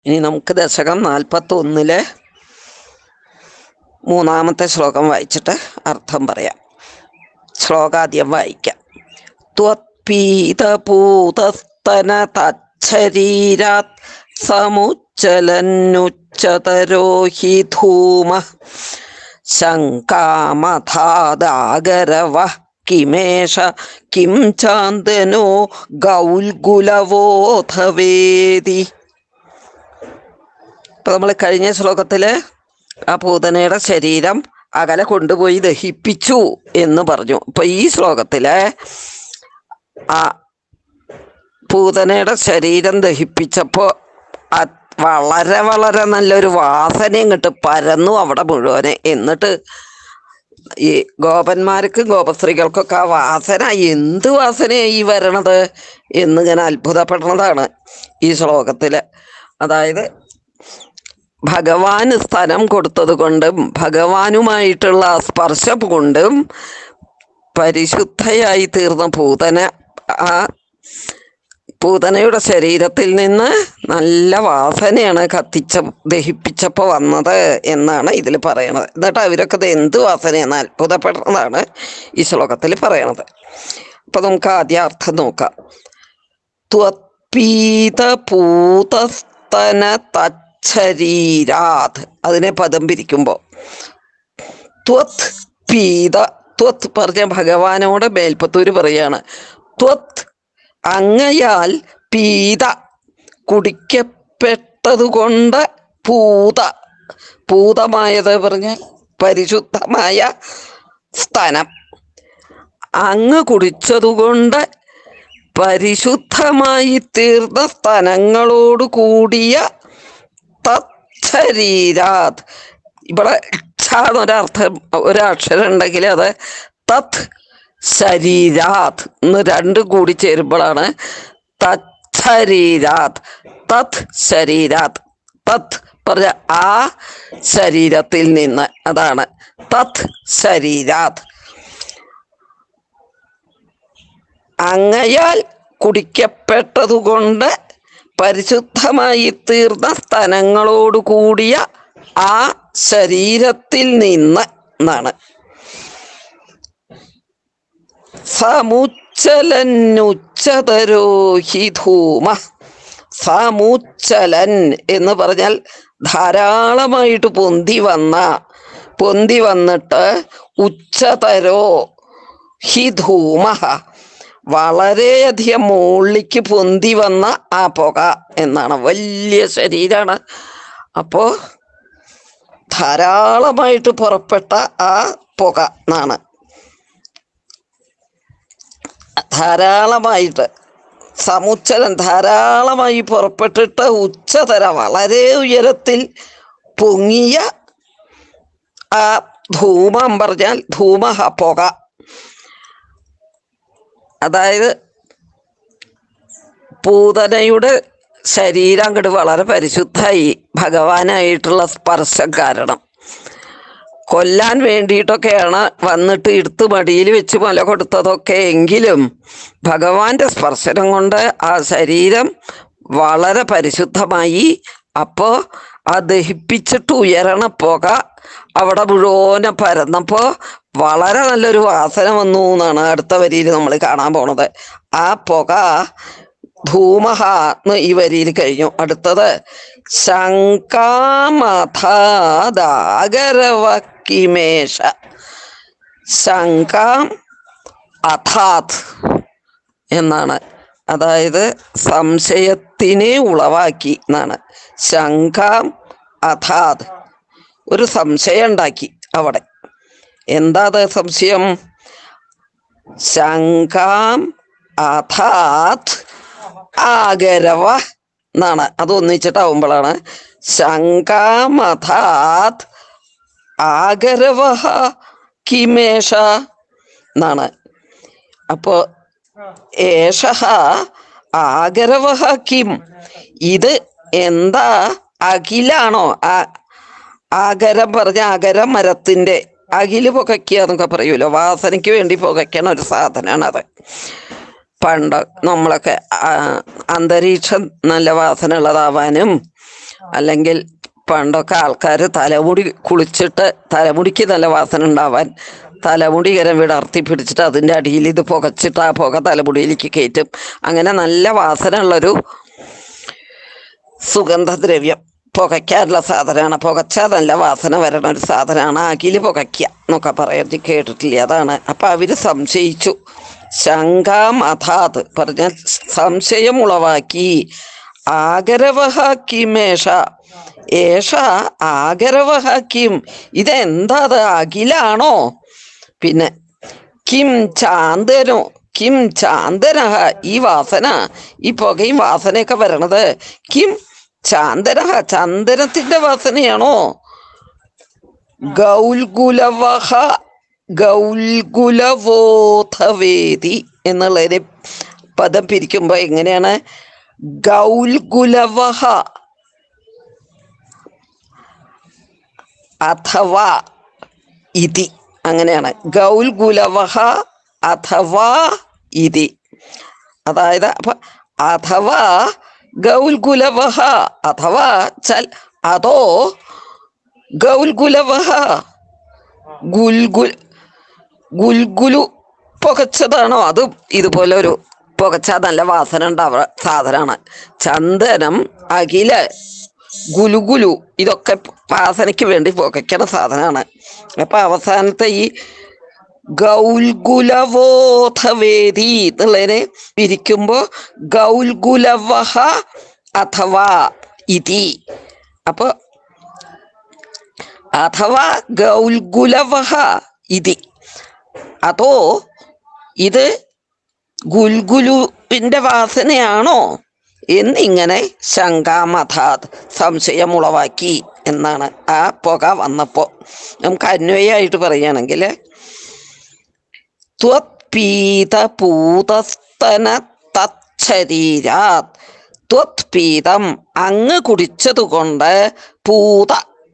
ഇനി നമുക്ക് ദശകം നാൽപ്പത്തി ഒന്നിലെ മൂന്നാമത്തെ ശ്ലോകം വായിച്ചിട്ട് അർത്ഥം പറയാം ശ്ലോകാദ്യം വായിക്കാം ത്വത്പീതപൂതസ്തന തച്ഛരീരാത് സമുച്ചലന്നുച്ചതരോ ഹി ധൂമ ശങ്കാമഥാദാഗരവ കിമേഷ കിം ചാന്തനോ ഗൗൽഗുലവോധവേദി ഇപ്പൊ നമ്മൾ കഴിഞ്ഞ ശ്ലോകത്തില് ആ പൂതനയുടെ ശരീരം അകലെ കൊണ്ടുപോയി ദഹിപ്പിച്ചു എന്ന് പറഞ്ഞു ഇപ്പൊ ഈ ശ്ലോകത്തില് ആ പൂതനയുടെ ശരീരം ദഹിപ്പിച്ചപ്പോ ആ വളരെ വളരെ നല്ലൊരു വാസനയും കിട്ട് പരന്നു അവിടെ മുഴുവനെ എന്നിട്ട് ഈ ഗോപന്മാർക്കും ഗോപസ്ത്രീകൾക്കൊക്കെ ആ വാസന എന്ത് വാസനയാ ഈ വരണത് എന്ന് ഞാൻ അത്ഭുതപ്പെടുന്നതാണ് ഈ ശ്ലോകത്തില് അതായത് ഭഗവാന് സ്ഥലം കൊടുത്തത് കൊണ്ടും ഭഗവാനുമായിട്ടുള്ള ആ സ്പർശം കൊണ്ടും പരിശുദ്ധയായി തീർന്ന പൂതന ആ പൂതനയുടെ ശരീരത്തിൽ നിന്ന് നല്ല വാസനയാണ് കത്തിച്ച ദഹിപ്പിച്ചപ്പോ വന്നത് എന്നാണ് ഇതിൽ പറയണത് എന്നിട്ട് അവരൊക്കെ ഇത് എന്ത് വാസനയെന്ന് അത്ഭുതപ്പെടുന്നതാണ് ഈ ശ്ലോകത്തിൽ പറയണത് അപ്പൊ നമുക്ക് ആദ്യ അർത്ഥം നോക്കാം ത്വത്പീതപൂതസ്തന തച്ഛരീരാത് അതിനെ പദം പിരിക്കുമ്പോ ത്വത് പീത ത്വത് പറഞ്ഞ ഭഗവാനോട് മേൽപ്പത്തൂര് പറയാണ് ത്വത് അങ്ങയാൽ പീത കുടിക്കപ്പെട്ടതുകൊണ്ട് പൂത പൂതമായത് പറഞ്ഞാൽ പരിശുദ്ധമായ സ്ഥനം അങ്ങ് കുടിച്ചതുകൊണ്ട് പരിശുദ്ധമായി തീർന്ന സ്ഥലങ്ങളോട് കൂടിയ തത്ശരീരാത് ഇവിടെ ഛ എന്നൊരർത്ഥം ഒരക്ഷരം ഉണ്ടെങ്കിൽ അത് തത് ശരീരാത് എന്ന് രണ്ടും കൂടി ചേരുമ്പോഴാണ് തച്ഛരീരാത് തത് ശരീരാത് തത് പറഞ്ഞ ആ ശരീരത്തിൽ നിന്ന് അതാണ് തത് ശരീരാത് അങ്ങയാൽ കുടിക്കപ്പെട്ടതുകൊണ്ട് പരിശുദ്ധമായി തീർന്ന സ്ഥലങ്ങളോട് കൂടിയ ആ ശരീരത്തിൽ നിന്ന് എന്നാണ് സമുച്ചലന്നുച്ചതരോ ഹി ധൂമ സമുച്ചലൻ എന്ന് പറഞ്ഞാൽ ധാരാളമായിട്ട് പൊന്തി വന്ന പൊന്തി വന്നിട്ട് ഉച്ചതരോ ഹി ധൂമ വളരെയധികം മുകളിലേക്ക് പൊന്തി വന്ന ആ പുക എന്നാണ് വലിയ ശരീരമാണ് അപ്പോ ധാരാളമായിട്ട് പുറപ്പെട്ട ആ പുക എന്നാണ് ധാരാളമായിട്ട് സമുച്ചരം ധാരാളമായി പുറപ്പെട്ടിട്ട് ഉച്ചതര വളരെ ഉയരത്തിൽ പൊങ്ങിയ ആ ധൂമം പറഞ്ഞാൽ ധൂമഹ പുക അതായത് പൂതനയുടെ ശരീരം അങ്ങോട്ട് വളരെ പരിശുദ്ധമായി ഭഗവാനായിട്ടുള്ള സ്പർശം കാരണം കൊല്ലാൻ വേണ്ടിയിട്ടൊക്കെയാണ് വന്നിട്ട് എടുത്ത് മടിയിൽ വെച്ച് മല കൊടുത്തതൊക്കെ എങ്കിലും ഭഗവാന്റെ സ്പർശനം കൊണ്ട് ആ ശരീരം വളരെ പരിശുദ്ധമായി അപ്പോ ആ ദഹിപ്പിച്ചിട്ട് ഉയരണ പുക അവിടെ മുഴുവനെ പരന്നപ്പോ വളരെ നല്ലൊരു വാസന വന്നു എന്നാണ് അടുത്ത വരിയിൽ നമ്മൾ കാണാൻ പോണത് ആ പുക ധൂമഹ എന്ന് ഈ വരിയിൽ കഴിഞ്ഞു അടുത്തത് ശങ്കാമഥാദാഗരവക്കിമേഷ ശങ്കാം അഥാത് എന്നാണ് അതായത് സംശയത്തിനെ ഉളവാക്കി എന്നാണ് ശങ്കാം അഥാത് ഒരു സംശയം ഉണ്ടാക്കി അവിടെ എന്താ അത് സംശയം ശങ്കാം അഥാത് ആഗരവ എന്നാണ് അത് ഒന്നിച്ചിട്ടാവുമ്പോഴാണ് ശങ്കാമഥാത് ആഗരവ കിമേഷ എന്നാണ് അപ്പോ ഏഷ ആഗരവ കിം ഇത് എന്താ അഖിലാണോ ആ ആഗരം പറഞ്ഞ ആഗര മരത്തിന്റെ അകില് പുകയ്ക്കുക എന്നൊക്കെ പറയൂലോ വാസനയ്ക്ക് വേണ്ടി പുകയ്ക്കണ ഒരു സാധനമാണ് അത് പണ്ട് നമ്മളൊക്കെ ആ, അന്തരീക്ഷം നല്ല വാസന ഉള്ളതാവാനും അല്ലെങ്കിൽ പണ്ടൊക്കെ ആൾക്കാർ തലമുടി കുളിച്ചിട്ട് തലമുടിക്ക് നല്ല വാസന ഉണ്ടാവാൻ തലമുടി ഇങ്ങനെ വിടർത്തി പിടിച്ചിട്ട് അതിൻ്റെ അടിയിൽ ഇത് പുകച്ചിട്ട് ആ പുക തലമുടിയിലേക്ക് കയറ്റും അങ്ങനെ നല്ല വാസന ഉള്ളൊരു സുഗന്ധദ്രവ്യം പുകയ്ക്കാനുള്ള സാധനമാണ് പുകച്ചാൽ നല്ല വാസന വരണ ഒരു സാധനമാണ് അകില് പുകയ്ക്കുക എന്നൊക്കെ പറയാൻ കേട്ടിട്ടില്ല അതാണ് അപ്പം അവർ സംശയിച്ചു ശങ്കാമഥാത് പറഞ്ഞാൽ സംശയം ഉളവാക്കി ആഗരവഹ കിമേഷ ഏഷ ആഗരവഹ കിം ഇതെന്താ അത് അഖിലാണോ പിന്നെ കിം ചാന്തനോ കിം ചാന്തന ഈ വാസന ഈ പുകയും വാസനയൊക്കെ വരണത് കിം ചാന്തന ചന്ദനത്തിന്റെ വാസനയാണോ ഗൗൽഗുലവഹ ഗൗൽഗുലവോധവേദി എന്നുള്ളതിനെ പദം പിരിക്കുമ്പോൾ എങ്ങനെയാണ് ഗൗൽഗുലവഹ അഥവാ ഇതി അങ്ങനെയാണ് ഗൗൽഗുലവഹ അഥവാ ഇതി അതായത് അപ്പൊ അഥവാ ഗൗൽഗുലവഹ അഥവാ ചൽ അതോ ഗൗൽഗുലവഹ ഗുൽഗുൽ ഗുൽഗുലു പുകച്ചതാണോ അത് ഇതുപോലെ ഒരു പുകച്ച നല്ല വാസന ഉണ്ടാവുക സാധനമാണ് ചന്ദനം അഖില ഗുലുഗുലു ഇതൊക്കെ വാസനയ്ക്ക് വേണ്ടി പുകയ്ക്കണ സാധനമാണ് അപ്പൊ അവസാനത്തെ ഈ ഗൗൽഗുലവോധവേദി എന്നുള്ളതിനെ പിരിക്കുമ്പോ ഗൗൽഗുലവഹ അഥവാ ഇതി അപ്പൊ അഥവാ ഗൗൽഗുലവഹ ഇതി അതോ ഇത് ഗുൽഗുലുവിന്റെ വാസനയാണോ എന്നിങ്ങനെ ശങ്കാമഥാത് സംശയമുളവാക്കി എന്നാണ് ആ പുക വന്നപ്പോ നമുക്ക് അന്വയമായിട്ട് പറയുകയാണെങ്കിൽ ത്വത്പീതപൂതസ്തന തച്ഛരീരാത് ത്വത്പീതം അങ്ങ് കുടിച്ചതുകൊണ്ട് പൂത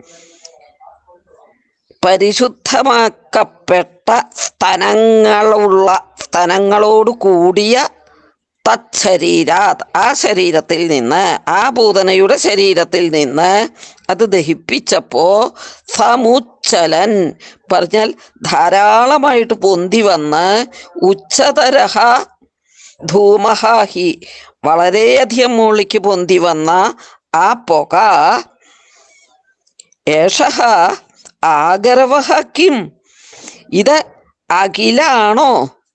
പരിശുദ്ധമാക്കപ്പെട്ട സ്തനങ്ങളുള്ള സ്തനങ്ങളോട് കൂടിയ തച്ഛരീരാത് ആ ശരീരത്തിൽ നിന്ന് ആ പൂതനയുടെ ശരീരത്തിൽ നിന്ന് അത് ദഹിപ്പിച്ചപ്പോ സമുച്ചലൻ പറഞ്ഞാൽ ധാരാളമായിട്ട് പൊന്തി വന്ന് ഉച്ചതരഹ ധൂമഹാഹി വളരെയധികം മുകളിലേക്ക് പൊന്തി വന്ന ആ പുക ഏഷഹ ആഗരവഹ കിം ഇത് അഖിലാണോ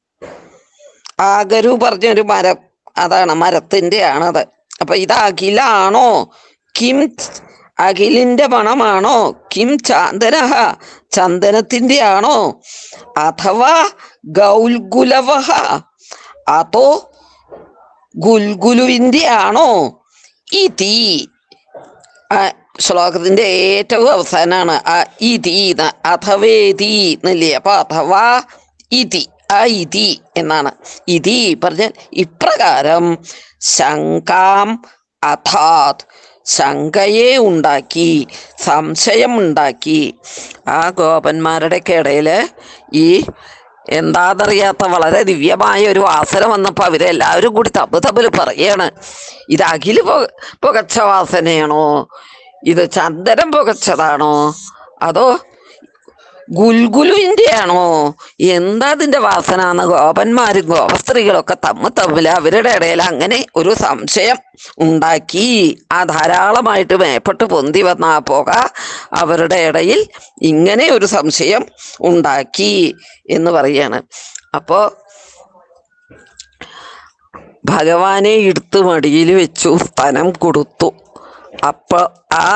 ആഗരു പറഞ്ഞൊരു മരം അതാണ് മരത്തിന്റെ ആണത് അപ്പൊ ഇത് അഖിലാണോ കിം അഖിലിന്റെ മണമാണോ കിം ചാന്ദനഹ ചന്ദനത്തിന്റെ ആണോ അഥവാ ഗൗൽഗുലവഹ അതോ ഗുൽഗുലുവിന്റെ ആണോ ഇതി ആ ശ്ലോകത്തിന്റെ ഏറ്റവും അവസാനാണ് ആ ഇതി ന്ന് അഥവേതി എന്നില്ലേ അപ്പൊ അഥവാ ഇതി ആ ഇതി എന്നാണ് ഇതി പറഞ്ഞാൽ ഇപ്രകാരം ശങ്കാം അഥാത് ശങ്കയെ ഉണ്ടാക്കി സംശയം ഉണ്ടാക്കി ആ ഗോപന്മാരുടെ ഇടയില് ഈ എന്താണെന്നറിയാത്ത വളരെ ദിവ്യമായ ഒരു വാസന വന്നപ്പോൾ അവരെല്ലാവരും കൂടി തബ് തബില് പറയാണ് ഇത് അഖില് പുക പുകച്ച വാസനയാണോ ഇത് ചന്ദനം പുകച്ചതാണോ അതോ ഗുൽഗുലുവിന്റെ ആണോ എന്താ അതിന്റെ വാസന എന്ന് ഗോപന്മാരും ഗോപസ്ത്രീകളൊക്കെ തമ്മ തമ്മിൽ അവരുടെ ഇടയിൽ അങ്ങനെ ഒരു സംശയം ഉണ്ടാക്കി ആ ധാരാളമായിട്ട് മേപ്പെട്ട് പൊന്തി വന്ന ആ പുക അവരുടെ ഇടയിൽ ഇങ്ങനെ ഒരു സംശയം ഉണ്ടാക്കി എന്ന് പറയാണ് അപ്പോ ഭഗവാനെ എടുത്ത് മടിയിൽ വെച്ചു സ്ഥലം കൊടുത്തു അപ്പൊ ആ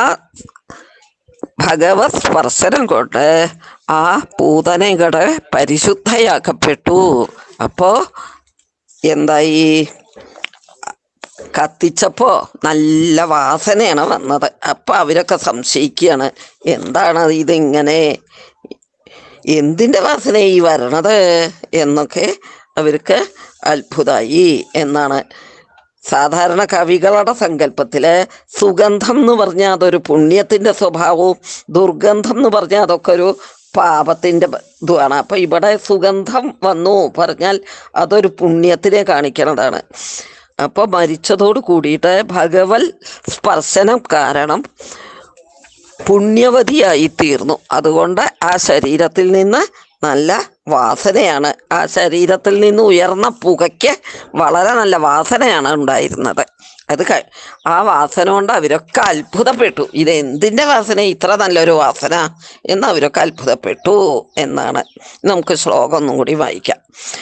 ഭഗവത് സ്പർശനം കൊണ്ട് ആ പൂതനകള് പരിശുദ്ധയാക്കപ്പെട്ടു അപ്പോ എന്തായി കത്തിച്ചപ്പോ നല്ല വാസനയാണ് വന്നത് അപ്പൊ അവരൊക്കെ സംശയിക്കുകയാണ് എന്താണ് ഇതിങ്ങനെ എന്തിന്റെ വാസന ഈ വരണത് എന്നൊക്കെ അവർക്ക് അത്ഭുതമായി എന്നാണ് സാധാരണ കവികളുടെ സങ്കല്പത്തില് സുഗന്ധം എന്ന് പറഞ്ഞാൽ അതൊരു പുണ്യത്തിന്റെ സ്വഭാവവും ദുർഗന്ധം എന്ന് പറഞ്ഞാൽ അതൊക്കെ ഒരു പാപത്തിന്റെ ബ- ഇതുമാണ് അപ്പൊ ഇവിടെ സുഗന്ധം വന്നു പറഞ്ഞാൽ അതൊരു പുണ്യത്തിനെ കാണിക്കണതാണ് അപ്പോൾ മരിച്ചതോട് കൂടിയിട്ട് ഭഗവത് സ്പർശനം കാരണം പുണ്യവതിയായി തീർന്നു അതുകൊണ്ട് ആ ശരീരത്തിൽ നിന്ന് നല്ല വാസനയാണ് ആ ശരീരത്തിൽ നിന്ന് ഉയർന്ന പുകയ്ക്ക് വളരെ നല്ല വാസനയാണ് ഉണ്ടായിരുന്നത് അത് ക- ആ വാസന കൊണ്ട് അവരൊക്കെ അത്ഭുതപ്പെട്ടു ഇത് എന്തിൻ്റെ വാസന ഇത്ര നല്ലൊരു വാസന എന്ന് അവരൊക്കെ അത്ഭുതപ്പെട്ടു എന്നാണ് നമുക്ക് ശ്ലോകം ഒന്നും കൂടി വായിക്കാം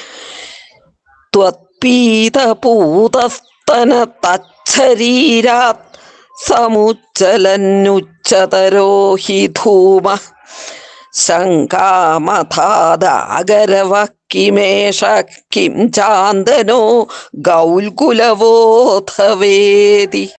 त्वत्पीतपूतस्तन तच्छरीरात् समुच्चलन्नुच्चतरो हि धूमः शङ्कामथादागरवः किमेष किं चान्दनो गौल्कुलवोऽथ वेदि